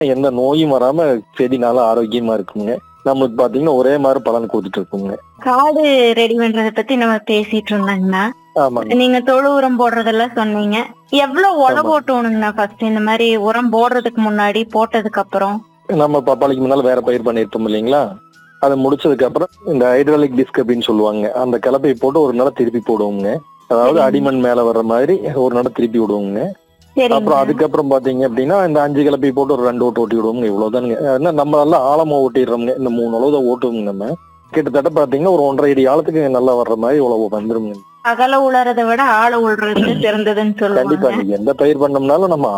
எந்த நோயும் வராம செடி நல்லா ஆரோக்கியமா இருக்குங்க நம்மளுக்கு பாத்தீங்கன்னா ஒரே மாதிரி பலன் கொடுத்துட்டு இருக்குங்க காடு ரெடி பண்றத பத்தி நம்ம பேசிட்டு இருந்தோங்கண்ணா ஆமாங்க நீங்க தொழு உரம் போடுறதெல்லாம் சொன்னீங்க எவ்வளவு உழவு ஆமா. ஓட்டணுங்கண்ணா ஃபர்ஸ்ட் இந்த மாதிரி உரம் போடுறதுக்கு முன்னாடி போட்டதுக்கு அப்புறம் நம்ம பப்பாளிக்கு முன்னால வேற பயிர் பண்ணிருப்போம் இல்லைங்களா அதை முடிச்சதுக்கு அப்புறம் இந்த ஹைட்ராலிக் டிஸ்க் அப்படின்னு சொல்லுவாங்க அந்த கலப்பையை போட்டு ஒரு நாள் திருப்பி போடுவோங்க அதாவது சரிங்க. அடிமண் மேல வர்ற மாதிரி ஒரு நாள் திருப்பி விடுவோங்க சரிங்க அப்புறம் அதுக்கப்புறம் பாத்தீங்க அப்படின்னா இந்த அஞ்சு கலப்பை போட்டு ஒரு ரெண்டு ஓட்டு ஓட்டி விடுவோங்க இவ்வளவுதானுங்க ஏன்னா நம்ம நல்லா ஆழமா ஓட்டிடுறோம்ங்க இந்த மூணு அளவு தான் ஓட்டுவோங்க நம்ம கிட்டத்தட்ட பாத்தீங்கன்னா ஒரு ஒன்றரை அடி ஆழத்துக்கு நல்லா வர்ற மாதிரி இவ்வளவு வந்துருங்க அகல உளறதை விட ஆழ உள்றது சிறந்ததுன்னு கண்டிப்பா சொல்லுவாங்க நீங்க எந்த பயிர் பண்ணோம்னாலும் நம்ம